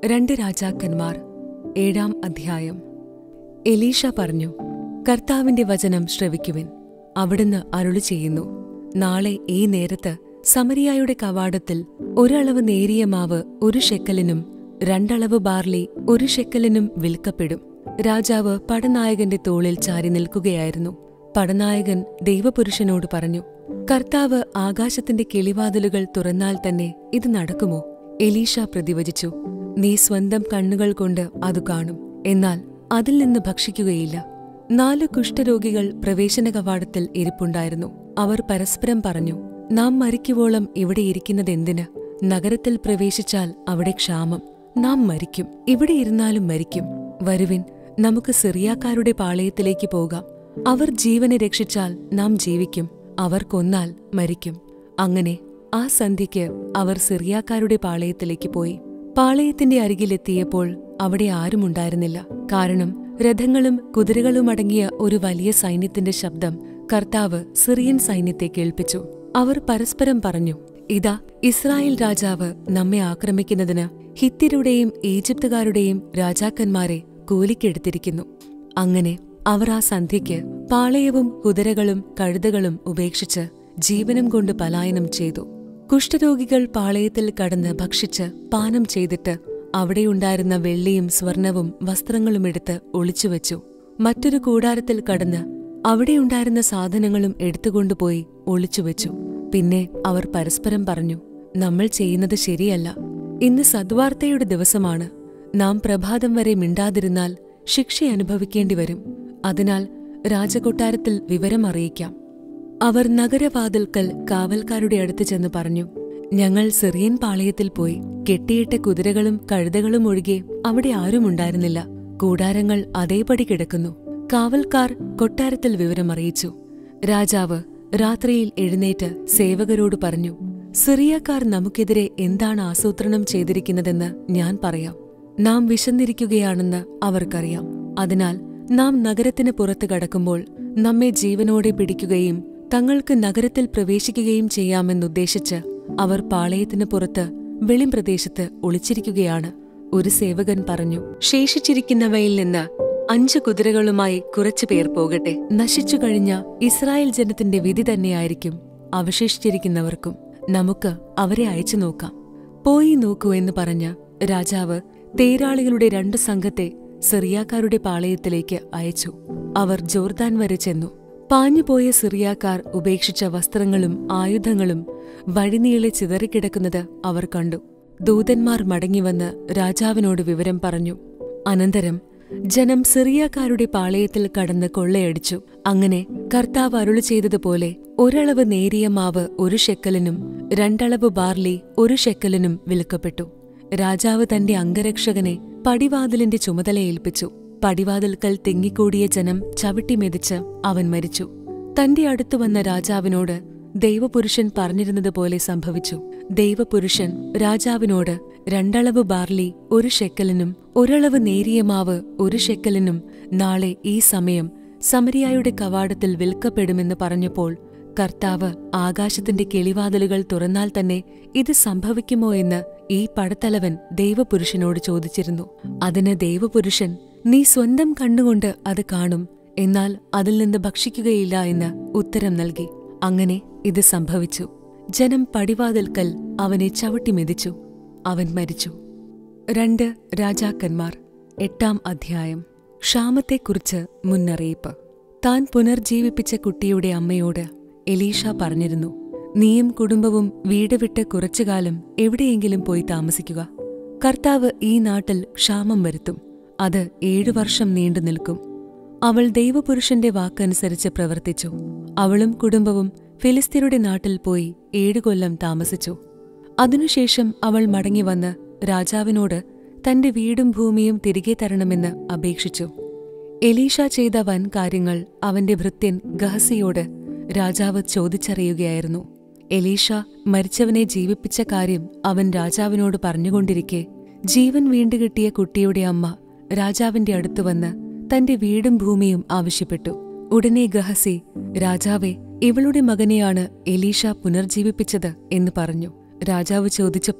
രണ്ട് രാജാക്കന്മാർ ഏഴാം അധ്യായം എലീഷ പറഞ്ഞു കർത്താവിന്റെ വചനം ശ്രവിക്കുവിൻ അവിടുന്ന് അരുളി ചെയ്യുന്നു നാളെ ഈ നേരത്ത് സമരിയായുടെ കവാടത്തിൽ ഒരളവ് നേരിയ മാവ് ഒരു ഷെക്കലിനും രണ്ടളവ് ബാർലി ഒരു ഷെക്കലിനും വിൽക്കപ്പെടും രാജാവ് പടനായകന്റെ തോളിൽ ചാരി നിൽക്കുകയായിരുന്നു പടനായകൻ ദൈവപുരുഷനോട് പറഞ്ഞു കർത്താവ് ആകാശത്തിന്റെ കിളിവാതിലുകൾ തുറന്നാൽ തന്നെ ഇത് നടക്കുമോ എലീഷ പ്രതിവചിച്ചു നീ സ്വന്തം കണ്ണുകൾ കൊണ്ട് അത് കാണും എന്നാൽ അതിൽ നിന്ന് ഭക്ഷിക്കുകയില്ല നാല് കുഷ്ഠരോഗികൾ പ്രവേശന കവാടത്തിൽ ഇരിപ്പുണ്ടായിരുന്നു അവർ പരസ്പരം പറഞ്ഞു നാം മരിക്കുവോളം ഇവിടെ ഇരിക്കുന്നതെന്തിന് നഗരത്തിൽ പ്രവേശിച്ചാൽ അവിടെ ക്ഷാമം നാം മരിക്കും ഇവിടെ ഇരുന്നാലും മരിക്കും വരുവിൻ നമുക്ക് സിറിയാക്കാരുടെ പാളയത്തിലേക്ക് പോകാം അവർ ജീവനെ രക്ഷിച്ചാൽ നാം ജീവിക്കും അവർ കൊന്നാൽ മരിക്കും അങ്ങനെ ആ സന്ധ്യയ്ക്ക് അവർ സിറിയാക്കാരുടെ പാളയത്തിലേക്ക് പോയി പാളയത്തിന്റെ അരികിലെത്തിയപ്പോൾ അവിടെ ആരുമുണ്ടായിരുന്നില്ല കാരണം രഥങ്ങളും കുതിരകളും അടങ്ങിയ ഒരു വലിയ സൈന്യത്തിന്റെ ശബ്ദം കർത്താവ് സിറിയൻ സൈന്യത്തെ കേൾപ്പിച്ചു അവർ പരസ്പരം പറഞ്ഞു ഇതാ ഇസ്രായേൽ രാജാവ് നമ്മെ ആക്രമിക്കുന്നതിന് ഹിത്യരുടെയും ഈജിപ്തുകാരുടെയും രാജാക്കന്മാരെ കൂലിക്കെടുത്തിരിക്കുന്നു അങ്ങനെ അവർ ആ സന്ധ്യയ്ക്ക് പാളയവും കുതിരകളും കഴുതകളും ഉപേക്ഷിച്ച് ജീവനം കൊണ്ട് പലായനം ചെയ്തു കുഷ്ഠരോഗികൾ പാളയത്തിൽ കടന്ന് ഭക്ഷിച്ച് പാനം ചെയ്തിട്ട് അവിടെയുണ്ടായിരുന്ന വെള്ളിയും സ്വർണവും വസ്ത്രങ്ങളും എടുത്ത് ഒളിച്ചുവെച്ചു മറ്റൊരു കൂടാരത്തിൽ കടന്ന് അവിടെയുണ്ടായിരുന്ന സാധനങ്ങളും എടുത്തുകൊണ്ടുപോയി ഒളിച്ചുവെച്ചു പിന്നെ അവർ പരസ്പരം പറഞ്ഞു നമ്മൾ ചെയ്യുന്നത് ശരിയല്ല ഇന്ന് സദ്വാർത്തയുടെ ദിവസമാണ് നാം പ്രഭാതം വരെ മിണ്ടാതിരുന്നാൽ ശിക്ഷ അനുഭവിക്കേണ്ടി വരും അതിനാൽ രാജകൊട്ടാരത്തിൽ വിവരം അറിയിക്കാം അവർ നഗരവാതിൽക്കൽ കാവൽക്കാരുടെ അടുത്ത് ചെന്ന് പറഞ്ഞു ഞങ്ങൾ സിറിയൻ പാളയത്തിൽ പോയി കെട്ടിയിട്ട കുതിരകളും കഴുതകളും ഒഴികെ അവിടെ ആരുമുണ്ടായിരുന്നില്ല കൂടാരങ്ങൾ അതേപടി കിടക്കുന്നു കാവൽക്കാർ കൊട്ടാരത്തിൽ വിവരമറിയിച്ചു രാജാവ് രാത്രിയിൽ എഴുന്നേറ്റ് സേവകരോട് പറഞ്ഞു സിറിയക്കാർ നമുക്കെതിരെ എന്താണ് ആസൂത്രണം ചെയ്തിരിക്കുന്നതെന്ന് ഞാൻ പറയാം നാം വിശന്നിരിക്കുകയാണെന്ന് അവർക്കറിയാം അതിനാൽ നാം നഗരത്തിന് പുറത്ത് കടക്കുമ്പോൾ നമ്മെ ജീവനോടെ പിടിക്കുകയും തങ്ങൾക്ക് നഗരത്തിൽ പ്രവേശിക്കുകയും ചെയ്യാമെന്നുദ്ദേശിച്ച് അവർ പാളയത്തിന് പുറത്ത് വെളിംപ്രദേശത്ത് ഒളിച്ചിരിക്കുകയാണ് ഒരു സേവകൻ പറഞ്ഞു ശേഷിച്ചിരിക്കുന്നവയിൽ നിന്ന് അഞ്ച് കുതിരകളുമായി കുറച്ചു പേർ പോകട്ടെ നശിച്ചു കഴിഞ്ഞ ഇസ്രായേൽ ജനത്തിന്റെ വിധി തന്നെയായിരിക്കും അവശേഷിച്ചിരിക്കുന്നവർക്കും നമുക്ക് അവരെ അയച്ചു നോക്കാം പോയി നോക്കൂ എന്ന് പറഞ്ഞ രാജാവ് തേരാളികളുടെ രണ്ട് സംഘത്തെ സിറിയാക്കാരുടെ പാളയത്തിലേക്ക് അയച്ചു അവർ ജോർദാൻ വരെ ചെന്നു പാഞ്ഞുപോയ സിറിയാക്കാർ ഉപേക്ഷിച്ച വസ്ത്രങ്ങളും ആയുധങ്ങളും വഴിനീളെ ചിതറിക്കിടക്കുന്നത് അവർ കണ്ടു ദൂതന്മാർ മടങ്ങിവന്ന് രാജാവിനോട് വിവരം പറഞ്ഞു അനന്തരം ജനം സിറിയാക്കാരുടെ പാളയത്തിൽ കടന്ന് കൊള്ളയടിച്ചു അങ്ങനെ കർത്താവ് അരുളി ചെയ്തതുപോലെ ഒരളവ് നേരിയ മാവ് ഒരു ഷെക്കലിനും രണ്ടളവ് ബാർലി ഒരു ഷെക്കലിനും വിൽക്കപ്പെട്ടു രാജാവ് തന്റെ അംഗരക്ഷകനെ പടിവാതിലിന്റെ ചുമതല ഏൽപ്പിച്ചു പടിവാതിൽക്കൽ തിങ്ങിക്കൂടിയ ജനം ചവിട്ടിമെതിച്ച് അവൻ മരിച്ചു തന്റെ അടുത്തു വന്ന രാജാവിനോട് ദൈവപുരുഷൻ പറഞ്ഞിരുന്നതുപോലെ സംഭവിച്ചു ദൈവപുരുഷൻ രാജാവിനോട് രണ്ടളവ് ബാർലി ഒരു ഷെക്കലിനും ഒരളവ് നേരിയ മാവ് ഒരു ഷെക്കലിനും നാളെ ഈ സമയം സമരിയായുടെ കവാടത്തിൽ വിൽക്കപ്പെടുമെന്ന് പറഞ്ഞപ്പോൾ കർത്താവ് ആകാശത്തിന്റെ കിളിവാതിലുകൾ തുറന്നാൽ തന്നെ ഇത് സംഭവിക്കുമോ എന്ന് ഈ പടത്തലവൻ ദൈവപുരുഷനോട് ചോദിച്ചിരുന്നു അതിന് ദൈവപുരുഷൻ നീ സ്വന്തം കണ്ണുകൊണ്ട് അത് കാണും എന്നാൽ അതിൽ നിന്ന് ഭക്ഷിക്കുകയില്ല എന്ന് ഉത്തരം നൽകി അങ്ങനെ ഇത് സംഭവിച്ചു ജനം പടിവാതിൽക്കൽ അവനെ ചവിട്ടിമെതിച്ചു അവൻ മരിച്ചു രണ്ട് രാജാക്കന്മാർ എട്ടാം അധ്യായം ക്ഷാമത്തെക്കുറിച്ച് മുന്നറിയിപ്പ് താൻ പുനർജീവിപ്പിച്ച കുട്ടിയുടെ അമ്മയോട് എലീഷ പറഞ്ഞിരുന്നു നീയും കുടുംബവും വീട് വിട്ട് കുറച്ചുകാലം എവിടെയെങ്കിലും പോയി താമസിക്കുക കർത്താവ് ഈ നാട്ടിൽ ക്ഷാമം വരുത്തും അത് ഏഴു വർഷം നീണ്ടു നിൽക്കും അവൾ ദൈവപുരുഷന്റെ വാക്കനുസരിച്ച് പ്രവർത്തിച്ചു അവളും കുടുംബവും ഫിലിസ്തീനയുടെ നാട്ടിൽ പോയി ഏഴു കൊല്ലം താമസിച്ചു അതിനുശേഷം അവൾ മടങ്ങിവന്ന് രാജാവിനോട് തന്റെ വീടും ഭൂമിയും തിരികെ തരണമെന്ന് അപേക്ഷിച്ചു എലീഷ ചെയ്ത വൻ കാര്യങ്ങൾ അവന്റെ ഭൃത്യൻ ഗഹസിയോട് രാജാവ് ചോദിച്ചറിയുകയായിരുന്നു എലീഷ മരിച്ചവനെ ജീവിപ്പിച്ച കാര്യം അവൻ രാജാവിനോട് പറഞ്ഞുകൊണ്ടിരിക്കെ ജീവൻ വീണ്ടുകിട്ടിയ കുട്ടിയുടെ അമ്മ രാജാവിന്റെ അടുത്ത് വന്ന് തന്റെ വീടും ഭൂമിയും ആവശ്യപ്പെട്ടു ഉടനെ ഗഹസി രാജാവെ ഇവളുടെ മകനെയാണ് എലീഷ പുനർജീവിപ്പിച്ചത് എന്ന് പറഞ്ഞു രാജാവ് ചോദിച്ചപ്പോൾ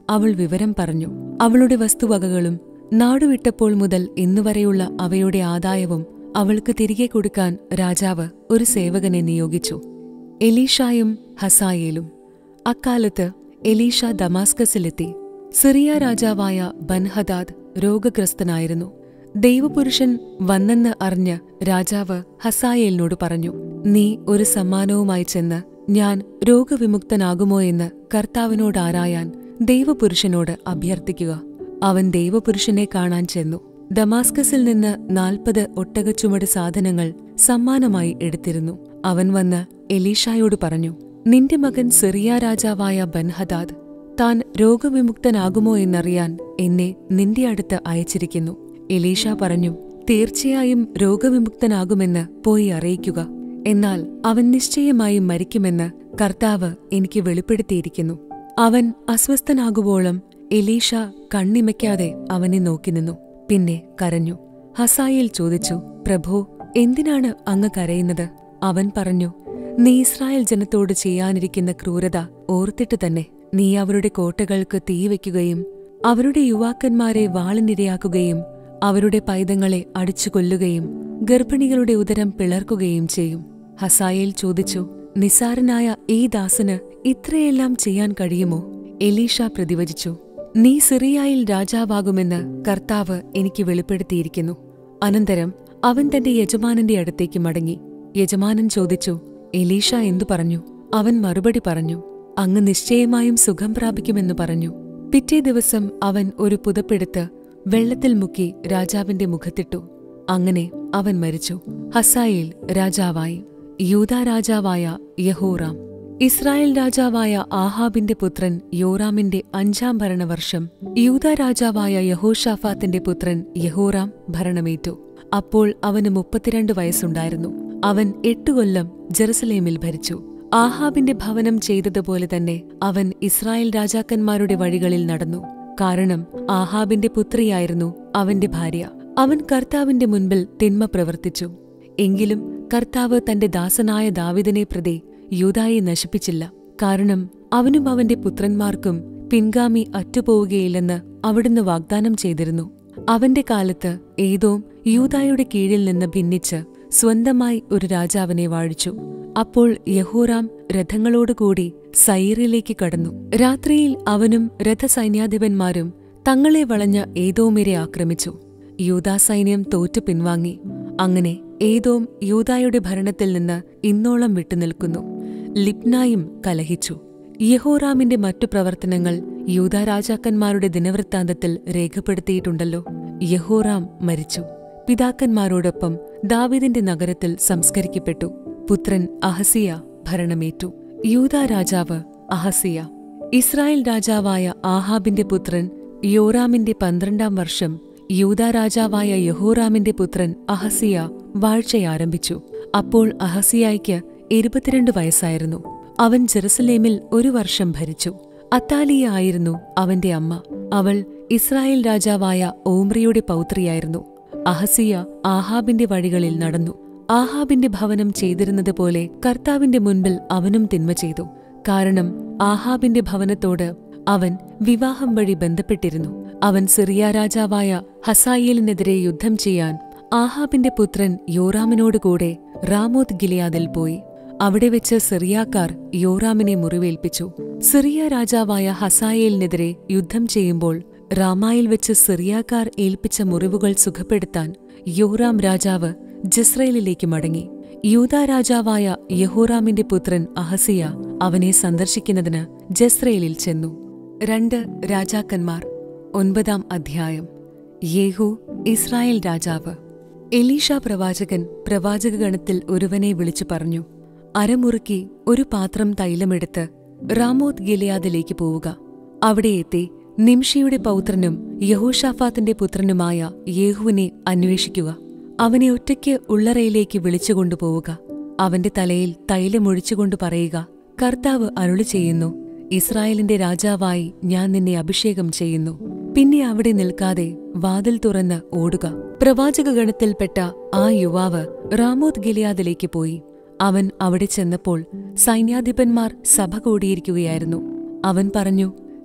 അവൾ വിവരം പറഞ്ഞു അവളുടെ വസ്തുവകകളും നാടുവിട്ടപ്പോൾ മുതൽ ഇന്നുവരെയുള്ള അവയുടെ ആദായവും അവൾക്ക് തിരികെ കൊടുക്കാൻ രാജാവ് ഒരു സേവകനെ നിയോഗിച്ചു എലീഷായും ഹസായേലും അക്കാലത്ത് എലീഷ ദമാസ്കസിലെത്തി സിറിയ രാജാവായ ബൻഹദാദ് രോഗഗ്രസ്തനായിരുന്നു ദൈവപുരുഷൻ വന്നെന്ന് അറിഞ്ഞ് രാജാവ് ഹസായേലിനോട് പറഞ്ഞു നീ ഒരു സമ്മാനവുമായി ചെന്ന് ഞാൻ രോഗവിമുക്തനാകുമോ എന്ന് കർത്താവിനോട് ആരായാൻ ദൈവപുരുഷനോട് അഭ്യർത്ഥിക്കുക അവൻ ദൈവപുരുഷനെ കാണാൻ ചെന്നു ദമാസ്കസിൽ നിന്ന് നാൽപ്പത് ഒട്ടകച്ചുമട് സാധനങ്ങൾ സമ്മാനമായി എടുത്തിരുന്നു അവൻ വന്ന് എലീഷായോട് പറഞ്ഞു നിന്റെ മകൻ സിറിയ രാജാവായ ബൻഹദാദ് താൻ രോഗവിമുക്തനാകുമോ എന്നറിയാൻ എന്നെ നിന്റെ അടുത്ത് അയച്ചിരിക്കുന്നു എലീഷ പറഞ്ഞു തീർച്ചയായും രോഗവിമുക്തനാകുമെന്ന് പോയി അറിയിക്കുക എന്നാൽ അവൻ നിശ്ചയമായും മരിക്കുമെന്ന് കർത്താവ് എനിക്ക് വെളിപ്പെടുത്തിയിരിക്കുന്നു അവൻ അസ്വസ്ഥനാകുവോളം എലീഷ കണ്ണിമയ്ക്കാതെ അവനെ നോക്കി നിന്നു പിന്നെ കരഞ്ഞു ഹസായേൽ ചോദിച്ചു പ്രഭു എന്തിനാണ് അങ്ങ് കരയുന്നത് അവൻ പറഞ്ഞു നീ ഇസ്രായേൽ ജനത്തോട് ചെയ്യാനിരിക്കുന്ന ക്രൂരത ഓർത്തിട്ട് തന്നെ നീ അവരുടെ കോട്ടകൾക്ക് തീവയ്ക്കുകയും അവരുടെ യുവാക്കന്മാരെ വാളിനിരയാക്കുകയും അവരുടെ പൈതങ്ങളെ അടിച്ചു കൊല്ലുകയും ഗർഭിണികളുടെ ഉദരം പിളർക്കുകയും ചെയ്യും ഹസായേൽ ചോദിച്ചു നിസാരനായ ഈ ദാസന് ഇത്രയെല്ലാം ചെയ്യാൻ കഴിയുമോ എലീഷ പ്രതിവചിച്ചു നീ സിറിയായിൽ രാജാവാകുമെന്ന് കർത്താവ് എനിക്ക് വെളിപ്പെടുത്തിയിരിക്കുന്നു അനന്തരം അവൻ തന്റെ യജമാനന്റെ അടുത്തേക്ക് മടങ്ങി യജമാനൻ ചോദിച്ചു എലീഷ എന്തു പറഞ്ഞു അവൻ മറുപടി പറഞ്ഞു അങ്ങ് നിശ്ചയമായും സുഖം പ്രാപിക്കുമെന്ന് പറഞ്ഞു പിറ്റേ ദിവസം അവൻ ഒരു പുതപ്പെടുത്ത് വെള്ളത്തിൽ മുക്കി രാജാവിന്റെ മുഖത്തിട്ടു അങ്ങനെ അവൻ മരിച്ചു ഹസായേൽ രാജാവായി യൂദാ രാജാവായ യഹോറാം ഇസ്രായേൽ രാജാവായ ആഹാബിന്റെ പുത്രൻ യോറാമിന്റെ അഞ്ചാം ഭരണവർഷം യൂദാ രാജാവായ യഹോഷാഫാത്തിന്റെ പുത്രൻ യഹോറാം ഭരണമേറ്റു അപ്പോൾ അവന് മുപ്പത്തിരണ്ട് വയസ്സുണ്ടായിരുന്നു അവൻ എട്ടു കൊല്ലം ജെറുസലേമിൽ ഭരിച്ചു ആഹാബിന്റെ ഭവനം ചെയ്തതുപോലെ തന്നെ അവൻ ഇസ്രായേൽ രാജാക്കന്മാരുടെ വഴികളിൽ നടന്നു കാരണം ആഹാബിന്റെ പുത്രിയായിരുന്നു അവന്റെ ഭാര്യ അവൻ കർത്താവിന്റെ മുൻപിൽ തിന്മ പ്രവർത്തിച്ചു എങ്കിലും കർത്താവ് തന്റെ ദാസനായ ദാവിദിനെ പ്രതി യൂതായെ നശിപ്പിച്ചില്ല കാരണം അവനും അവന്റെ പുത്രന്മാർക്കും പിൻഗാമി അറ്റുപോവുകയില്ലെന്ന് അവിടുന്ന് വാഗ്ദാനം ചെയ്തിരുന്നു അവന്റെ കാലത്ത് ഏതോം യൂതായുടെ കീഴിൽ നിന്ന് ഭിന്നിച്ച് സ്വന്തമായി ഒരു രാജാവിനെ വാഴിച്ചു അപ്പോൾ യഹോറാം രഥങ്ങളോടുകൂടി സൈറിലേക്ക് കടന്നു രാത്രിയിൽ അവനും രഥസൈന്യാധിപന്മാരും തങ്ങളെ വളഞ്ഞ ഏതോമിരെ ആക്രമിച്ചു യൂതാ സൈന്യം തോറ്റു പിൻവാങ്ങി അങ്ങനെ ഏതോം യൂതായുടെ ഭരണത്തിൽ നിന്ന് ഇന്നോളം വിട്ടുനിൽക്കുന്നു ലിബ്നായും കലഹിച്ചു യഹോറാമിന്റെ മറ്റു പ്രവർത്തനങ്ങൾ യൂതാ രാജാക്കന്മാരുടെ ദിനവൃത്താന്തത്തിൽ രേഖപ്പെടുത്തിയിട്ടുണ്ടല്ലോ യഹോറാം മരിച്ചു പിതാക്കന്മാരോടൊപ്പം ദാവിദിന്റെ നഗരത്തിൽ സംസ്കരിക്കപ്പെട്ടു പുത്രൻ അഹസിയ ഭരണമേറ്റു യൂതാ രാജാവ് അഹസിയ ഇസ്രായേൽ രാജാവായ ആഹാബിന്റെ പുത്രൻ യോറാമിന്റെ പന്ത്രണ്ടാം വർഷം യൂതാ രാജാവായ യഹോറാമിന്റെ പുത്രൻ അഹസിയ വാഴ്ചയാരംഭിച്ചു അപ്പോൾ അഹസിയായ്ക്ക് ഇരുപത്തിരണ്ട് വയസ്സായിരുന്നു അവൻ ജെറുസലേമിൽ ഒരു വർഷം ഭരിച്ചു അത്താലിയ ആയിരുന്നു അവന്റെ അമ്മ അവൾ ഇസ്രായേൽ രാജാവായ ഓമ്രിയുടെ പൗത്രിയായിരുന്നു അഹസിയ ആഹാബിന്റെ വഴികളിൽ നടന്നു ആഹാബിന്റെ ഭവനം ചെയ്തിരുന്നതുപോലെ കർത്താവിന്റെ മുൻപിൽ അവനും തിന്മ ചെയ്തു കാരണം ആഹാബിന്റെ ഭവനത്തോട് അവൻ വിവാഹം വഴി ബന്ധപ്പെട്ടിരുന്നു അവൻ സിറിയ രാജാവായ ഹസായേലിനെതിരെ യുദ്ധം ചെയ്യാൻ ആഹാബിന്റെ പുത്രൻ യോറാമിനോടുകൂടെ റാമോത്ത് ഗിലിയാദിൽ പോയി അവിടെ വെച്ച് സിറിയാക്കാർ യോറാമിനെ മുറിവേൽപ്പിച്ചു സിറിയ രാജാവായ ഹസായേലിനെതിരെ യുദ്ധം ചെയ്യുമ്പോൾ റാമായിൽ വെച്ച് സിറിയാക്കാർ ഏൽപ്പിച്ച മുറിവുകൾ സുഖപ്പെടുത്താൻ യോറാം രാജാവ് ജസ്രയേലിലേക്ക് മടങ്ങി യൂദാ രാജാവായ യഹോറാമിന്റെ പുത്രൻ അഹസിയ അവനെ സന്ദർശിക്കുന്നതിന് ജസ്രയേലിൽ ചെന്നു രണ്ട് രാജാക്കന്മാർ ഒൻപതാം അധ്യായം യേഹു ഇസ്രായേൽ രാജാവ് എലീഷ പ്രവാചകൻ പ്രവാചകഗണത്തിൽ ഒരുവനെ വിളിച്ചു പറഞ്ഞു അരമുറുക്കി ഒരു പാത്രം തൈലമെടുത്ത് റാമോത്ത് ഗിലിയാദിലേക്ക് പോവുക അവിടെ എത്തി നിംഷിയുടെ പൗത്രനും യഹോഷാഫാത്തിന്റെ പുത്രനുമായ യേഹുവിനെ അന്വേഷിക്കുക അവനെ ഒറ്റയ്ക്ക് ഉള്ളറയിലേക്ക് വിളിച്ചുകൊണ്ടുപോവുക അവന്റെ തലയിൽ തൈലമൊഴിച്ചുകൊണ്ട് പറയുക കർത്താവ് അരുളി ചെയ്യുന്നു ഇസ്രായേലിന്റെ രാജാവായി ഞാൻ നിന്നെ അഭിഷേകം ചെയ്യുന്നു പിന്നെ അവിടെ നിൽക്കാതെ വാതിൽ തുറന്ന് ഓടുക പ്രവാചകഗണത്തിൽപ്പെട്ട ആ യുവാവ് റാമോത്ത് ഗിലിയാദിലേക്ക് പോയി അവൻ അവിടെ ചെന്നപ്പോൾ സൈന്യാധിപന്മാർ സഭ കൂടിയിരിക്കുകയായിരുന്നു അവൻ പറഞ്ഞു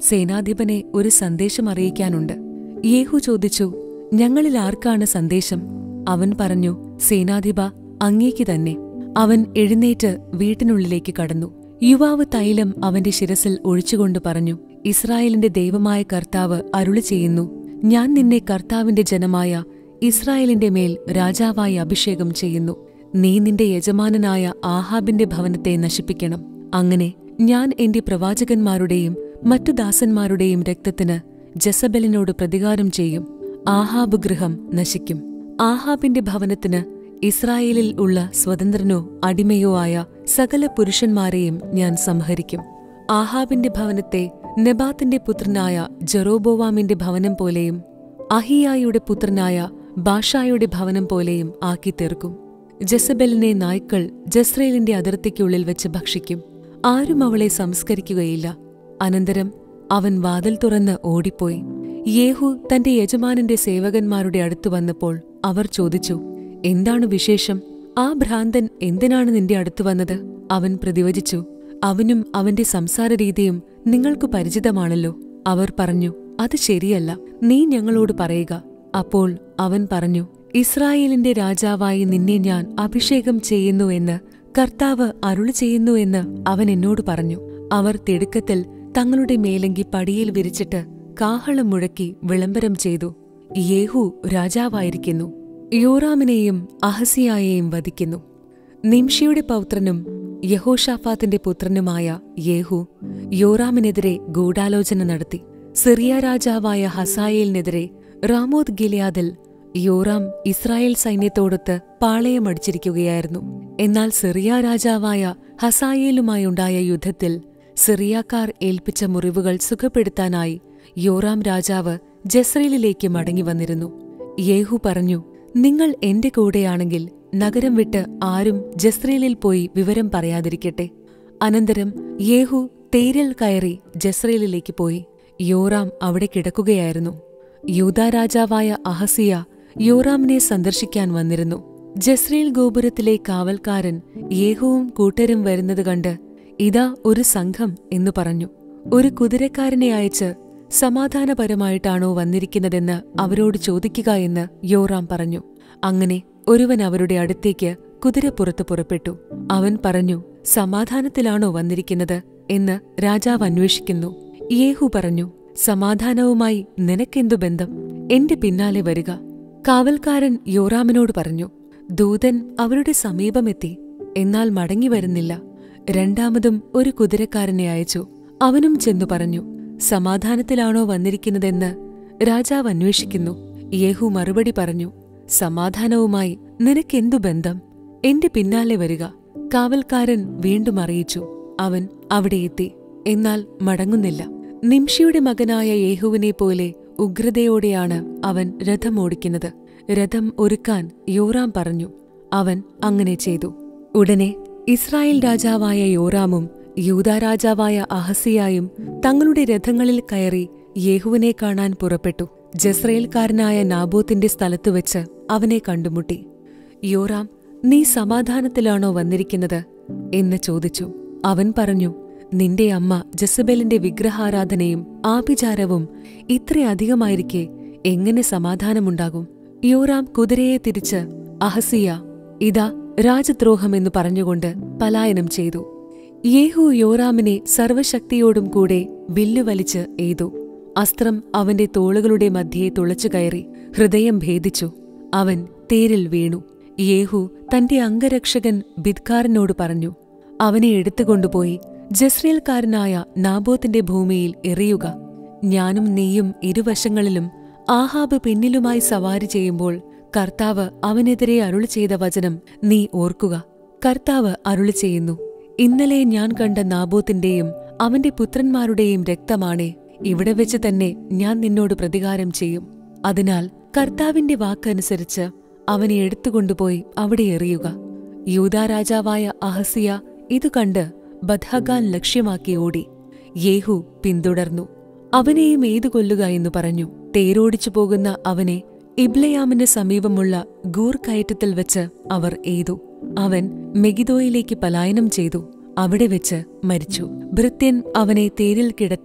സേനാധിപനെ ഒരു സന്ദേശം അറിയിക്കാനുണ്ട് യേഹു ചോദിച്ചു ഞങ്ങളിൽ ആർക്കാണ് സന്ദേശം അവൻ പറഞ്ഞു സേനാധിപ അങ്ങേക്ക് തന്നെ അവൻ എഴുന്നേറ്റ് വീട്ടിനുള്ളിലേക്ക് കടന്നു യുവാവ് തൈലം അവന്റെ ശിരസിൽ ഒഴിച്ചുകൊണ്ട് പറഞ്ഞു ഇസ്രായേലിന്റെ ദൈവമായ കർത്താവ് അരുളി ചെയ്യുന്നു ഞാൻ നിന്നെ കർത്താവിന്റെ ജനമായ ഇസ്രായേലിന്റെ മേൽ രാജാവായി അഭിഷേകം ചെയ്യുന്നു നീ നിന്റെ യജമാനനായ ആഹാബിന്റെ ഭവനത്തെ നശിപ്പിക്കണം അങ്ങനെ ഞാൻ എന്റെ പ്രവാചകന്മാരുടെയും മറ്റു ദാസന്മാരുടെയും രക്തത്തിന് ജസബലിനോട് പ്രതികാരം ചെയ്യും ആഹാബ് ഗൃഹം നശിക്കും ആഹാബിന്റെ ഭവനത്തിന് ഇസ്രായേലിൽ ഉള്ള സ്വതന്ത്രനോ അടിമയോ ആയ സകല പുരുഷന്മാരെയും ഞാൻ സംഹരിക്കും ആഹാബിന്റെ ഭവനത്തെ നെബാത്തിന്റെ പുത്രനായ ജെറോബോവാമിന്റെ ഭവനം പോലെയും അഹിയായുടെ പുത്രനായ ബാഷായുടെ ഭവനം പോലെയും ആക്കി തീർക്കും ജസബെലിനെ നായ്ക്കൾ ജസ്രേലിന്റെ അതിർത്തിക്കുള്ളിൽ വെച്ച് ഭക്ഷിക്കും ആരും അവളെ സംസ്കരിക്കുകയില്ല അനന്തരം അവൻ വാതിൽ തുറന്ന് ഓടിപ്പോയി യേഹു തന്റെ യജമാനന്റെ സേവകന്മാരുടെ അടുത്തു വന്നപ്പോൾ അവർ ചോദിച്ചു എന്താണ് വിശേഷം ആ ഭ്രാന്തൻ എന്തിനാണ് നിന്റെ അടുത്തു വന്നത് അവൻ പ്രതിവചിച്ചു അവനും അവന്റെ സംസാര രീതിയും നിങ്ങൾക്കു പരിചിതമാണല്ലോ അവർ പറഞ്ഞു അത് ശരിയല്ല നീ ഞങ്ങളോട് പറയുക അപ്പോൾ അവൻ പറഞ്ഞു ഇസ്രായേലിന്റെ രാജാവായി നിന്നെ ഞാൻ അഭിഷേകം ചെയ്യുന്നു എന്ന് കർത്താവ് അരുളി ചെയ്യുന്നു എന്ന് അവൻ എന്നോട് പറഞ്ഞു അവർ തിടുക്കത്തിൽ തങ്ങളുടെ മേലങ്കി പടിയിൽ വിരിച്ചിട്ട് കാഹളം മുഴക്കി വിളംബരം ചെയ്തു യേഹു രാജാവായിരിക്കുന്നു യോറാമിനെയും അഹസിയായെയും വധിക്കുന്നു നിംഷിയുടെ പൗത്രനും യഹോഷാഫാത്തിന്റെ പുത്രനുമായ യേഹു യോറാമിനെതിരെ ഗൂഢാലോചന നടത്തി സിറിയ രാജാവായ ഹസായേലിനെതിരെ റാമോദ് ഗിലിയാദിൽ യോറാം ഇസ്രായേൽ സൈന്യത്തോടൊത്ത് പാളയമടിച്ചിരിക്കുകയായിരുന്നു എന്നാൽ സിറിയ രാജാവായ ഹസായേലുമായുണ്ടായ യുദ്ധത്തിൽ സിറിയാക്കാർ ഏൽപ്പിച്ച മുറിവുകൾ സുഖപ്പെടുത്താനായി യോറാം രാജാവ് ജസ്രേലിലേക്ക് മടങ്ങി വന്നിരുന്നു യേഹു പറഞ്ഞു നിങ്ങൾ എന്റെ കൂടെയാണെങ്കിൽ നഗരം വിട്ട് ആരും ജസ്രേലിൽ പോയി വിവരം പറയാതിരിക്കട്ടെ അനന്തരം യേഹു തേരിൽ കയറി ജസ്രേലിലേക്ക് പോയി യോറാം അവിടെ കിടക്കുകയായിരുന്നു യൂദാ രാജാവായ അഹസിയ യോറാമിനെ സന്ദർശിക്കാൻ വന്നിരുന്നു ജസ്രേൽ ഗോപുരത്തിലെ കാവൽക്കാരൻ യേഹുവും കൂട്ടരും വരുന്നത് കണ്ട് ഇതാ ഒരു സംഘം എന്നു പറഞ്ഞു ഒരു കുതിരക്കാരനെ അയച്ച് സമാധാനപരമായിട്ടാണോ വന്നിരിക്കുന്നതെന്ന് അവരോട് ചോദിക്കുക എന്ന് യോറാം പറഞ്ഞു അങ്ങനെ ഒരുവൻ അവരുടെ അടുത്തേക്ക് കുതിരപ്പുറത്ത് പുറപ്പെട്ടു അവൻ പറഞ്ഞു സമാധാനത്തിലാണോ വന്നിരിക്കുന്നത് എന്ന് രാജാവ് അന്വേഷിക്കുന്നു യേഹു പറഞ്ഞു സമാധാനവുമായി നിനക്കെന്തു ബന്ധം എന്റെ പിന്നാലെ വരിക കാവൽക്കാരൻ യോറാമിനോട് പറഞ്ഞു ദൂതൻ അവരുടെ സമീപമെത്തി എന്നാൽ മടങ്ങി വരുന്നില്ല രണ്ടാമതും ഒരു കുതിരക്കാരനെ അയച്ചു അവനും ചെന്നു പറഞ്ഞു സമാധാനത്തിലാണോ വന്നിരിക്കുന്നതെന്ന് രാജാവ് അന്വേഷിക്കുന്നു യേഹു മറുപടി പറഞ്ഞു സമാധാനവുമായി നിനക്കെന്തു ബന്ധം എന്റെ പിന്നാലെ വരിക കാവൽക്കാരൻ വീണ്ടും അറിയിച്ചു അവൻ അവിടെ എത്തി എന്നാൽ മടങ്ങുന്നില്ല നിംഷിയുടെ മകനായ യേഹുവിനെ പോലെ ഉഗ്രതയോടെയാണ് അവൻ രഥമോടിക്കുന്നത് രഥം ഒരുക്കാൻ യോറാം പറഞ്ഞു അവൻ അങ്ങനെ ചെയ്തു ഉടനെ ഇസ്രായേൽ രാജാവായ യോറാമും യൂദാ രാജാവായ അഹസിയായും തങ്ങളുടെ രഥങ്ങളിൽ കയറി യേഹുവിനെ കാണാൻ പുറപ്പെട്ടു ജസ്രയേൽക്കാരനായ നാബോത്തിന്റെ സ്ഥലത്തുവച്ച് അവനെ കണ്ടുമുട്ടി യോറാം നീ സമാധാനത്തിലാണോ വന്നിരിക്കുന്നത് എന്ന് ചോദിച്ചു അവൻ പറഞ്ഞു നിന്റെ അമ്മ ജസബേലിന്റെ വിഗ്രഹാരാധനയും ആഭിചാരവും ഇത്രയധികമായിരിക്കെ എങ്ങനെ സമാധാനമുണ്ടാകും യോറാം കുതിരയെ തിരിച്ച് അഹസിയ ഇതാ രാജദ്രോഹമെന്നു പറഞ്ഞുകൊണ്ട് പലായനം ചെയ്തു യേഹു യോറാമിനെ സർവശക്തിയോടും കൂടെ വില്ലുവലിച്ച് എയ്തു അസ്ത്രം അവന്റെ തോളുകളുടെ മധ്യേ തുളച്ചു കയറി ഹൃദയം ഭേദിച്ചു അവൻ തേരിൽ വീണു യേഹു തന്റെ അംഗരക്ഷകൻ ബിദ്കാരനോട് പറഞ്ഞു അവനെ എടുത്തുകൊണ്ടുപോയി ജസ്രേൽക്കാരനായ നാബോത്തിന്റെ ഭൂമിയിൽ എറിയുക ഞാനും നീയും ഇരുവശങ്ങളിലും ആഹാബ് പിന്നിലുമായി സവാരി ചെയ്യുമ്പോൾ കർത്താവ് അവനെതിരെ അരുളി ചെയ്ത വചനം നീ ഓർക്കുക കർത്താവ് അരുളി ചെയ്യുന്നു ഇന്നലെ ഞാൻ കണ്ട നാബോത്തിന്റെയും അവന്റെ പുത്രന്മാരുടെയും രക്തമാണേ ഇവിടെ വെച്ച് തന്നെ ഞാൻ നിന്നോട് പ്രതികാരം ചെയ്യും അതിനാൽ കർത്താവിന്റെ വാക്കനുസരിച്ച് അവനെ എടുത്തുകൊണ്ടുപോയി അവിടെ എറിയുക യൂദാ രാജാവായ അഹസിയ ഇതു കണ്ട് ബദ്ഹഗാൻ ലക്ഷ്യമാക്കി ഓടി യേഹു പിന്തുടർന്നു അവനെയും ഏതു കൊല്ലുക എന്നു പറഞ്ഞു തേരോടിച്ചു പോകുന്ന അവനെ ഇബ്ലയാമിന് സമീപമുള്ള ഗൂർ കയറ്റത്തിൽ വെച്ച് അവർ എയ്തു അവൻ മെഗിദോയിലേക്ക് പലായനം ചെയ്തു അവിടെ വെച്ച് മരിച്ചു ഭൃത്യൻ അവനെ തേരിൽ കിടത്തി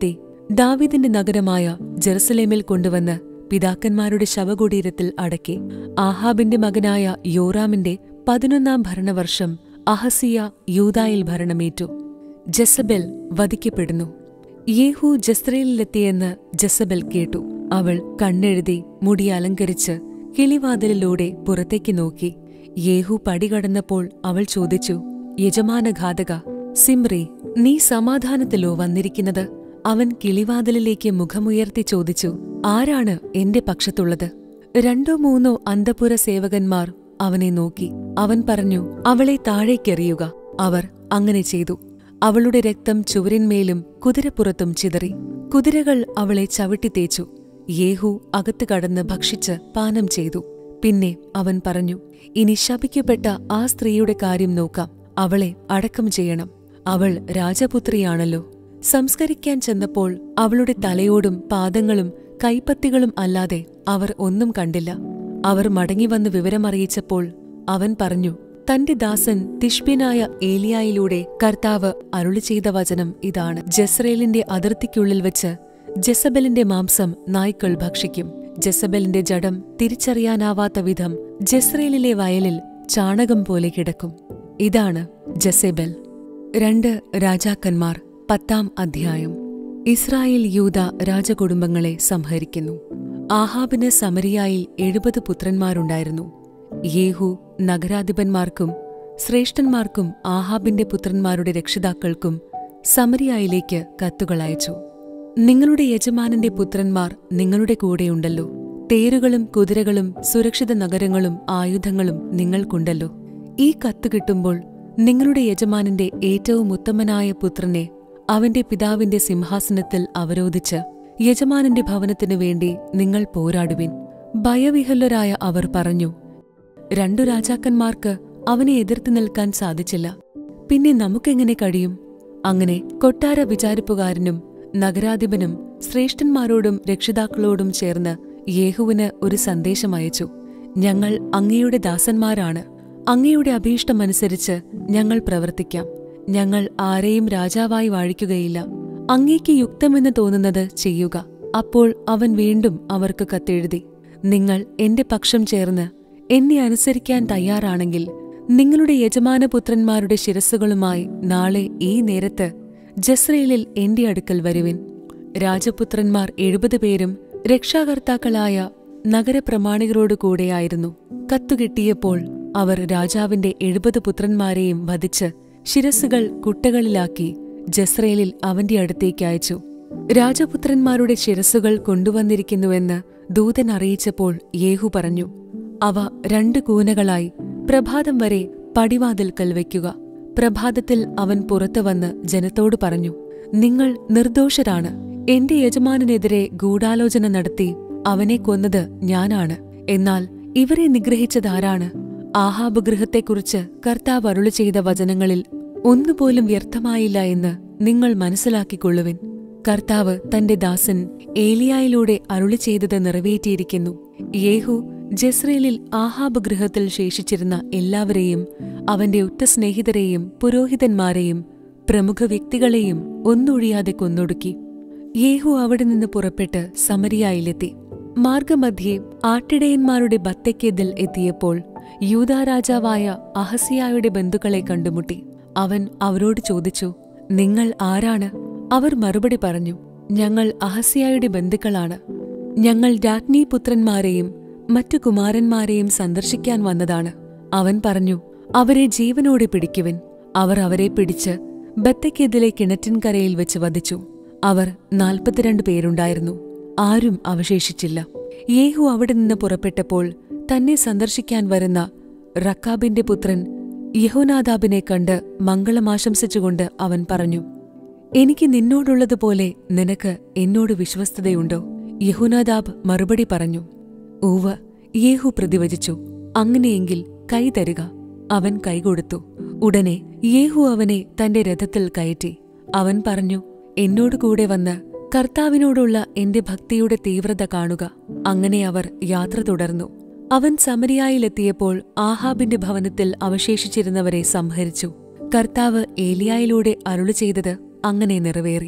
ദാവീദിന്റെ നഗരമായ ജെറുസലേമിൽ കൊണ്ടുവന്ന് പിതാക്കന്മാരുടെ ശവകുടീരത്തിൽ അടക്കി ആഹാബിന്റെ മകനായ യോറാമിന്റെ പതിനൊന്നാം ഭരണവർഷം അഹസിയ യൂതായിൽ ഭരണമേറ്റു ജസബെൽ വധിക്കപ്പെടുന്നു യേഹു ജസ്രയേലിലെത്തിയെന്ന് ജസബെൽ കേട്ടു അവൾ കണ്ണെഴുതി മുടി അലങ്കരിച്ച് കിളിവാതിലിലൂടെ പുറത്തേക്ക് നോക്കി യേഹു പടികടന്നപ്പോൾ അവൾ ചോദിച്ചു യജമാനഘാതക സിമ്രി നീ സമാധാനത്തിലോ വന്നിരിക്കുന്നത് അവൻ കിളിവാതിലിലേക്ക് മുഖമുയർത്തി ചോദിച്ചു ആരാണ് എന്റെ പക്ഷത്തുള്ളത് രണ്ടോ മൂന്നോ അന്തപുര സേവകന്മാർ അവനെ നോക്കി അവൻ പറഞ്ഞു അവളെ താഴേക്കെറിയുക അവർ അങ്ങനെ ചെയ്തു അവളുടെ രക്തം ചുവരിന്മേലും കുതിരപ്പുറത്തും ചിതറി കുതിരകൾ അവളെ ചവിട്ടിത്തേച്ചു യേഹു അകത്ത് കടന്ന് ഭക്ഷിച്ച് പാനം ചെയ്തു പിന്നെ അവൻ പറഞ്ഞു ഇനി ശപിക്കപ്പെട്ട ആ സ്ത്രീയുടെ കാര്യം നോക്കാം അവളെ അടക്കം ചെയ്യണം അവൾ രാജപുത്രിയാണല്ലോ സംസ്കരിക്കാൻ ചെന്നപ്പോൾ അവളുടെ തലയോടും പാദങ്ങളും കൈപ്പത്തികളും അല്ലാതെ അവർ ഒന്നും കണ്ടില്ല അവർ മടങ്ങിവന്ന് വിവരമറിയിച്ചപ്പോൾ അവൻ പറഞ്ഞു തന്റെ ദാസൻ തിഷ്ബ്യനായ ഏലിയായിലൂടെ കർത്താവ് അരുളി ചെയ്ത വചനം ഇതാണ് ജസ്രേലിന്റെ അതിർത്തിക്കുള്ളിൽ വെച്ച് ജസബലിന്റെ മാംസം നായ്ക്കൾ ഭക്ഷിക്കും ജസബലിന്റെ ജഡം തിരിച്ചറിയാനാവാത്ത വിധം ജസ്രേലിലെ വയലിൽ ചാണകം പോലെ കിടക്കും ഇതാണ് ജസെബൽ രണ്ട് രാജാക്കന്മാർ പത്താം അധ്യായം ഇസ്രായേൽ യൂത രാജകുടുംബങ്ങളെ സംഹരിക്കുന്നു ആഹാബിന് സമരിയായിൽ എഴുപത് പുത്രന്മാരുണ്ടായിരുന്നു യേഹു നഗരാധിപന്മാർക്കും ശ്രേഷ്ഠന്മാർക്കും ആഹാബിന്റെ പുത്രന്മാരുടെ രക്ഷിതാക്കൾക്കും സമരിയായിലേക്ക് കത്തുകളയച്ചു നിങ്ങളുടെ യജമാനന്റെ പുത്രന്മാർ നിങ്ങളുടെ കൂടെയുണ്ടല്ലോ തേരുകളും കുതിരകളും സുരക്ഷിത നഗരങ്ങളും ആയുധങ്ങളും നിങ്ങൾക്കുണ്ടല്ലോ ഈ കത്ത് കിട്ടുമ്പോൾ നിങ്ങളുടെ യജമാനന്റെ ഏറ്റവും ഉത്തമനായ പുത്രനെ അവന്റെ പിതാവിന്റെ സിംഹാസനത്തിൽ അവരോധിച്ച് യജമാനന്റെ ഭവനത്തിനു വേണ്ടി നിങ്ങൾ പോരാടുവിൻ ഭയവിഹ്വലരായ അവർ പറഞ്ഞു രണ്ടു രാജാക്കന്മാർക്ക് അവനെ എതിർത്ത് നിൽക്കാൻ സാധിച്ചില്ല പിന്നെ നമുക്കെങ്ങനെ കഴിയും അങ്ങനെ കൊട്ടാര വിചാരിപ്പുകാരനും നഗരാധിപനും ശ്രേഷ്ഠന്മാരോടും രക്ഷിതാക്കളോടും ചേർന്ന് യേഹുവിന് ഒരു സന്ദേശം അയച്ചു ഞങ്ങൾ അങ്ങയുടെ ദാസന്മാരാണ് അങ്ങയുടെ അഭീഷ്ടമനുസരിച്ച് ഞങ്ങൾ പ്രവർത്തിക്കാം ഞങ്ങൾ ആരെയും രാജാവായി വാഴിക്കുകയില്ല അങ്ങേക്ക് യുക്തമെന്ന് തോന്നുന്നത് ചെയ്യുക അപ്പോൾ അവൻ വീണ്ടും അവർക്ക് കത്തെഴുതി നിങ്ങൾ എന്റെ പക്ഷം ചേർന്ന് എന്നെ അനുസരിക്കാൻ തയ്യാറാണെങ്കിൽ നിങ്ങളുടെ യജമാനപുത്രന്മാരുടെ ശിരസ്സുകളുമായി നാളെ ഈ നേരത്ത് ജസ്രയേലിൽ എന്റെ അടുക്കൽ വരുവിൻ രാജപുത്രന്മാർ എഴുപത് പേരും രക്ഷാകർത്താക്കളായ നഗരപ്രമാണികരോടു കൂടെയായിരുന്നു കത്തുകിട്ടിയപ്പോൾ അവർ രാജാവിന്റെ എഴുപത് പുത്രന്മാരെയും വധിച്ച് ശിരസ്സുകൾ കുട്ടകളിലാക്കി ജസ്രയേലിൽ അവന്റെ അടുത്തേക്ക് അയച്ചു രാജപുത്രന്മാരുടെ ശിരസ്സുകൾ കൊണ്ടുവന്നിരിക്കുന്നുവെന്ന് ദൂതൻ അറിയിച്ചപ്പോൾ യേഹു പറഞ്ഞു അവ രണ്ട് കൂനകളായി പ്രഭാതം വരെ പടിവാതിൽക്കൽ വയ്ക്കുക പ്രഭാതത്തിൽ അവൻ പുറത്തു വന്ന് ജനത്തോട് പറഞ്ഞു നിങ്ങൾ നിർദോഷരാണ് എന്റെ യജമാനെതിരെ ഗൂഢാലോചന നടത്തി അവനെ കൊന്നത് ഞാനാണ് എന്നാൽ ഇവരെ നിഗ്രഹിച്ചതാരാണ് ആഹാബ് ഗൃഹത്തെക്കുറിച്ച് കർത്താവ് അരുളി ചെയ്ത വചനങ്ങളിൽ ഒന്നുപോലും വ്യർത്ഥമായില്ല എന്ന് നിങ്ങൾ മനസ്സിലാക്കിക്കൊള്ളുവിൻ കർത്താവ് തന്റെ ദാസൻ ഏലിയായിലൂടെ അരുളി ചെയ്തത് നിറവേറ്റിയിരിക്കുന്നു യേഹു ജസ്രേലിൽ ആഹാബ് ഗൃഹത്തിൽ ശേഷിച്ചിരുന്ന എല്ലാവരെയും അവന്റെ ഉറ്റ സ്നേഹിതരെയും പുരോഹിതന്മാരെയും പ്രമുഖ വ്യക്തികളെയും ഒന്നൊഴിയാതെ കൊന്നൊടുക്കി യേഹു അവിടെ നിന്ന് പുറപ്പെട്ട് സമരിയായിലെത്തി മാർഗമധ്യേ ആട്ടിടയന്മാരുടെ ബത്തയ്ക്കെതിൽ എത്തിയപ്പോൾ യൂതാരാജാവായ അഹസിയായുടെ ബന്ധുക്കളെ കണ്ടുമുട്ടി അവൻ അവരോട് ചോദിച്ചു നിങ്ങൾ ആരാണ് അവർ മറുപടി പറഞ്ഞു ഞങ്ങൾ അഹസിയായുടെ ബന്ധുക്കളാണ് ഞങ്ങൾ രാജ്ഞി പുത്രന്മാരെയും മറ്റു കുമാരന്മാരെയും സന്ദർശിക്കാൻ വന്നതാണ് അവൻ പറഞ്ഞു അവരെ ജീവനോടെ പിടിക്കുവിൻ അവർ അവരെ പിടിച്ച് ബത്തയ്ക്കെതിലെ കിണറ്റിൻകരയിൽ വെച്ച് വധിച്ചു അവർ നാൽപ്പത്തിരണ്ട് പേരുണ്ടായിരുന്നു ആരും അവശേഷിച്ചില്ല യേഹു അവിടെ നിന്ന് പുറപ്പെട്ടപ്പോൾ തന്നെ സന്ദർശിക്കാൻ വരുന്ന റക്കാബിന്റെ പുത്രൻ യഹോനാദാബിനെ കണ്ട് മംഗളമാശംസിച്ചുകൊണ്ട് അവൻ പറഞ്ഞു എനിക്ക് നിന്നോടുള്ളതുപോലെ നിനക്ക് എന്നോട് വിശ്വസ്തതയുണ്ടോ യഹുനാദാബ് മറുപടി പറഞ്ഞു ഊവ് യേഹു പ്രതിവചിച്ചു അങ്ങനെയെങ്കിൽ കൈ തരിക അവൻ കൈകൊടുത്തു ഉടനെ യേഹു അവനെ തന്റെ രഥത്തിൽ കയറ്റി അവൻ പറഞ്ഞു എന്നോട് കൂടെ വന്ന് കർത്താവിനോടുള്ള എന്റെ ഭക്തിയുടെ തീവ്രത കാണുക അങ്ങനെ അവർ യാത്ര തുടർന്നു അവൻ സമരിയായിലെത്തിയപ്പോൾ ആഹാബിന്റെ ഭവനത്തിൽ അവശേഷിച്ചിരുന്നവരെ സംഹരിച്ചു കർത്താവ് ഏലിയായിലൂടെ അരുളി ചെയ്തത് അങ്ങനെ നിറവേറി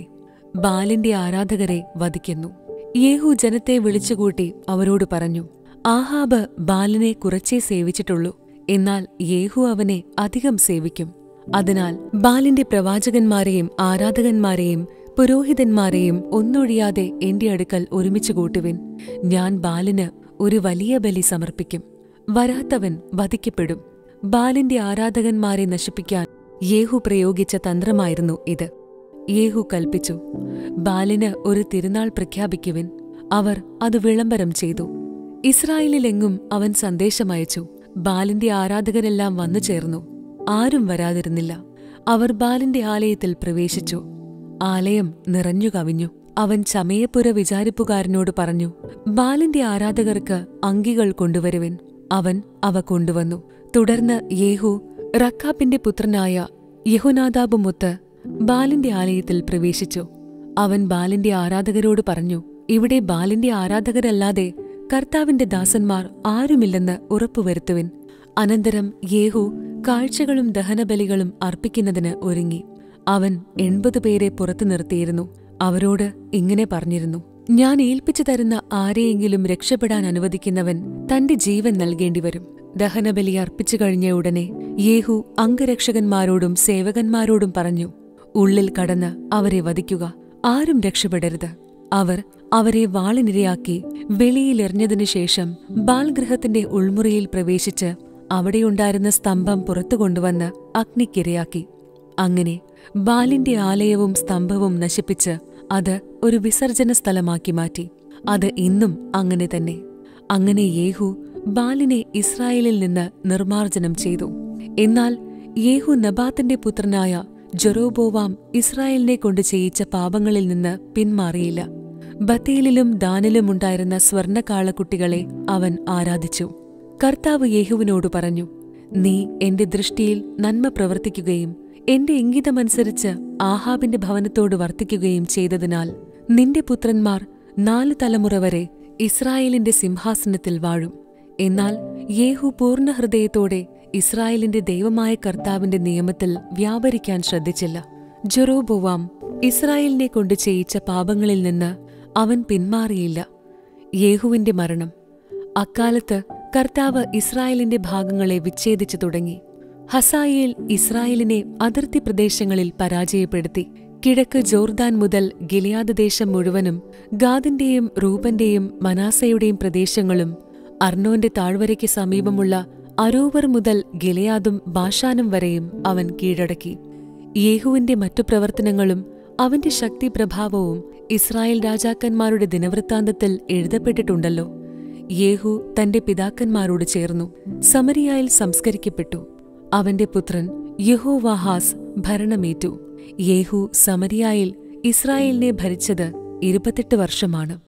ബാലിന്റെ ആരാധകരെ വധിക്കുന്നു യേഹു ജനത്തെ വിളിച്ചുകൂട്ടി അവരോട് പറഞ്ഞു ആഹാബ് ബാലിനെ കുറച്ചേ സേവിച്ചിട്ടുള്ളൂ എന്നാൽ യേഹു അവനെ അധികം സേവിക്കും അതിനാൽ ബാലിന്റെ പ്രവാചകന്മാരെയും ആരാധകന്മാരെയും പുരോഹിതന്മാരെയും ഒന്നൊഴിയാതെ എന്റെ അടുക്കൽ ഒരുമിച്ച് കൂട്ടുവിൻ ഞാൻ ബാലിന് ഒരു വലിയ ബലി സമർപ്പിക്കും വരാത്തവൻ വധിക്കപ്പെടും ബാലിന്റെ ആരാധകന്മാരെ നശിപ്പിക്കാൻ യേഹു പ്രയോഗിച്ച തന്ത്രമായിരുന്നു ഇത് യേഹു കൽപ്പിച്ചു ബാലിന് ഒരു തിരുനാൾ പ്രഖ്യാപിക്കുവിൻ അവർ അത് വിളംബരം ചെയ്തു ഇസ്രായേലിലെങ്ങും അവൻ സന്ദേശമയച്ചു ബാലിന്റെ ആരാധകരെല്ലാം വന്നു ചേർന്നു ആരും വരാതിരുന്നില്ല അവർ ബാലിന്റെ ആലയത്തിൽ പ്രവേശിച്ചു ആലയം നിറഞ്ഞു കവിഞ്ഞു അവൻ ചമയപ്പുര വിചാരിപ്പുകാരനോട് പറഞ്ഞു ബാലിന്റെ ആരാധകർക്ക് അങ്കികൾ കൊണ്ടുവരുവിൻ അവൻ അവ കൊണ്ടുവന്നു തുടർന്ന് യേഹു റക്കാപ്പിന്റെ പുത്രനായ യഹുനാദാബുമൊത്ത് ബാലിന്റെ ആലയത്തിൽ പ്രവേശിച്ചു അവൻ ബാലിന്റെ ആരാധകരോട് പറഞ്ഞു ഇവിടെ ബാലിന്റെ ആരാധകരല്ലാതെ കർത്താവിന്റെ ദാസന്മാർ ആരുമില്ലെന്ന് ഉറപ്പുവരുത്തുവിൻ അനന്തരം യേഹു കാഴ്ചകളും ദഹനബലികളും അർപ്പിക്കുന്നതിന് ഒരുങ്ങി അവൻ എൺപത് പേരെ പുറത്തു നിർത്തിയിരുന്നു അവരോട് ഇങ്ങനെ പറഞ്ഞിരുന്നു ഞാൻ ഏൽപ്പിച്ചു തരുന്ന ആരെയെങ്കിലും രക്ഷപ്പെടാൻ അനുവദിക്കുന്നവൻ തന്റെ ജീവൻ നൽകേണ്ടിവരും ദഹനബലി അർപ്പിച്ചു കഴിഞ്ഞ ഉടനെ യേഹു അംഗരക്ഷകന്മാരോടും സേവകന്മാരോടും പറഞ്ഞു ഉള്ളിൽ കടന്ന് അവരെ വധിക്കുക ആരും രക്ഷപ്പെടരുത് അവർ അവരെ വാളിനിരയാക്കി വെളിയിലെറിഞ്ഞതിനു ശേഷം ബാൽഗൃഹത്തിന്റെ ഉൾമുറിയിൽ പ്രവേശിച്ച് അവിടെയുണ്ടായിരുന്ന സ്തംഭം പുറത്തു കൊണ്ടുവന്ന് അഗ്നിക്കിരയാക്കി അങ്ങനെ ബാലിന്റെ ആലയവും സ്തംഭവും നശിപ്പിച്ച് അത് ഒരു വിസർജന സ്ഥലമാക്കി മാറ്റി അത് ഇന്നും അങ്ങനെ തന്നെ അങ്ങനെ യേഹു ബാലിനെ ഇസ്രായേലിൽ നിന്ന് നിർമാർജനം ചെയ്തു എന്നാൽ യേഹു നബാത്തിന്റെ പുത്രനായ ജൊറോബോവാം ഇസ്രായേലിനെ കൊണ്ട് ചെയ്യിച്ച പാപങ്ങളിൽ നിന്ന് പിന്മാറിയില്ല ബത്തേലിലും ദാനിലും ഉണ്ടായിരുന്ന സ്വർണക്കാളക്കുട്ടികളെ അവൻ ആരാധിച്ചു കർത്താവ് യേഹുവിനോട് പറഞ്ഞു നീ എന്റെ ദൃഷ്ടിയിൽ നന്മ പ്രവർത്തിക്കുകയും എന്റെ ഇംഗിതമനുസരിച്ച് ആഹാബിന്റെ ഭവനത്തോട് വർത്തിക്കുകയും ചെയ്തതിനാൽ നിന്റെ പുത്രന്മാർ നാലു തലമുറ വരെ ഇസ്രായേലിന്റെ സിംഹാസനത്തിൽ വാഴും എന്നാൽ യേഹു പൂർണ്ണഹൃദയത്തോടെ ഇസ്രായേലിന്റെ ദൈവമായ കർത്താവിന്റെ നിയമത്തിൽ വ്യാപരിക്കാൻ ശ്രദ്ധിച്ചില്ല ജൊറോബോവാം ഇസ്രായേലിനെ കൊണ്ട് ചെയ്യിച്ച പാപങ്ങളിൽ നിന്ന് അവൻ പിന്മാറിയില്ല യേഹുവിന്റെ മരണം അക്കാലത്ത് കർത്താവ് ഇസ്രായേലിന്റെ ഭാഗങ്ങളെ വിച്ഛേദിച്ചു തുടങ്ങി ഹസായേൽ ഇസ്രായേലിനെ അതിർത്തി പ്രദേശങ്ങളിൽ പരാജയപ്പെടുത്തി കിഴക്ക് ജോർദാൻ മുതൽ ഗിലിയാദ് ദേശം മുഴുവനും ഗാദിന്റെയും റൂബന്റെയും മനാസയുടെയും പ്രദേശങ്ങളും അർണോന്റെ താഴ്വരയ്ക്ക് സമീപമുള്ള അരോവർ മുതൽ ഗിലയാദും ബാഷാനും വരെയും അവൻ കീഴടക്കി യേഹുവിന്റെ മറ്റു പ്രവർത്തനങ്ങളും അവന്റെ ശക്തി പ്രഭാവവും ഇസ്രായേൽ രാജാക്കന്മാരുടെ ദിനവൃത്താന്തത്തിൽ എഴുതപ്പെട്ടിട്ടുണ്ടല്ലോ യേഹു തന്റെ പിതാക്കന്മാരോട് ചേർന്നു സമരിയായിൽ സംസ്കരിക്കപ്പെട്ടു അവന്റെ പുത്രൻ യഹോവാഹാസ് ഭരണമേറ്റു യേഹു സമരിയായിൽ ഇസ്രായേലിനെ ഭരിച്ചത് ഇരുപത്തെട്ട് വർഷമാണ്